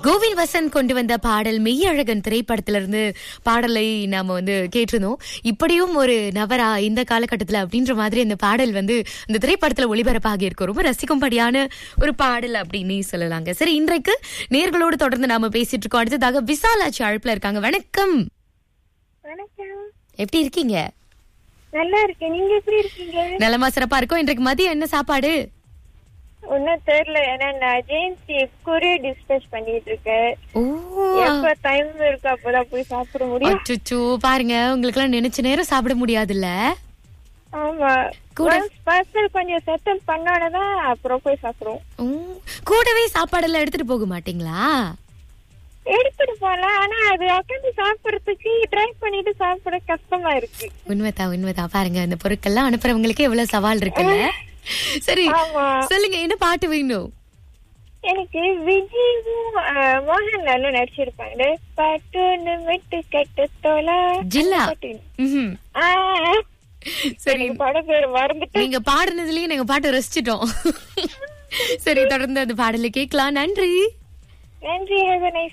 கோவில் வசந்த் கொண்டு வந்த பாடல் மெய்யழகன் திரைப்படத்துல இருந்து பாடலை நாம வந்து கேட்டிருந்தோம் இப்படியும் ஒரு நவரா இந்த காலகட்டத்துல அப்படின்ற மாதிரி அந்த பாடல் வந்து இந்த திரைப்படத்துல ஒளிபரப்பாகி இருக்கும் ரொம்ப ரசிக்கும்படியான ஒரு பாடல் அப்படின்னு சொல்லலாங்க சரி இன்றைக்கு நேர்களோடு தொடர்ந்து நாம பேசிட்டு இருக்கோம் அடுத்ததாக விசாலாட்சி அழைப்புல இருக்காங்க வணக்கம் வணக்கம் எப்படி இருக்கீங்க நல்லா இருக்கேன் நீங்க எப்படி இருக்கீங்க நலமா சிறப்பா இருக்கும் இன்றைக்கு மதியம் என்ன சாப்பாடு ஒன்னும் தெரியல ஏன்னா நான் ஜெயந்தி கொரியர் டிஸ்கஸ் பண்ணிட்டு இருக்கேன் ஓ எப்ப டைம் இருக்கு அப்பதான் போய் சாப்பிட முடியும் அச்சோ பாருங்க உங்களுக்கு எல்லாம் நினைச்ச நேரம் சாப்பிட முடியாதுல்ல ஆமா கூட- பார்சல் கொஞ்சம் செட்டில் பண்ணானதான் அப்புறம் போய் சாப்பிடுவோம் உம், கூடவே சாப்பாடெல்லாம் எடுத்துட்டு போக மாட்டீங்களா எடுத்துட்டு போலாம் ஆனா அது உட்காந்து சாப்பிடறதுக்கு ட்ரை பண்ணிட்டு சாப்பிட கஷ்டமா இருக்கு உண்மைதான் உண்மைதான் பாருங்க அந்த பொருட்கள்லாம் அனுப்புறவங்களுக்கு எவ்வளவு சவால் இருக்குல்ல சரி ஆமா. சொல்லுங்க என்ன பாட்டு வேணும் எனக்கு விஜயும் அஹ், மோகன்லாலும் நடிச்சிருப்பாங்க பாட்டு விட்டு கட்ட தோலா ஜில்லா அந்த பாட்டு. ம்ஹும். ஆ, சரி எனக்கு பட பேர் மறந்துட்டு நீங்க பாடுனதுலயே நாங்க பாட்டு ரசிச்சிட்டோம் சரி தொடர்ந்து அந்த பாடலை கேட்கலாம் நன்றி நன்றி ஹேவ் நைஸ்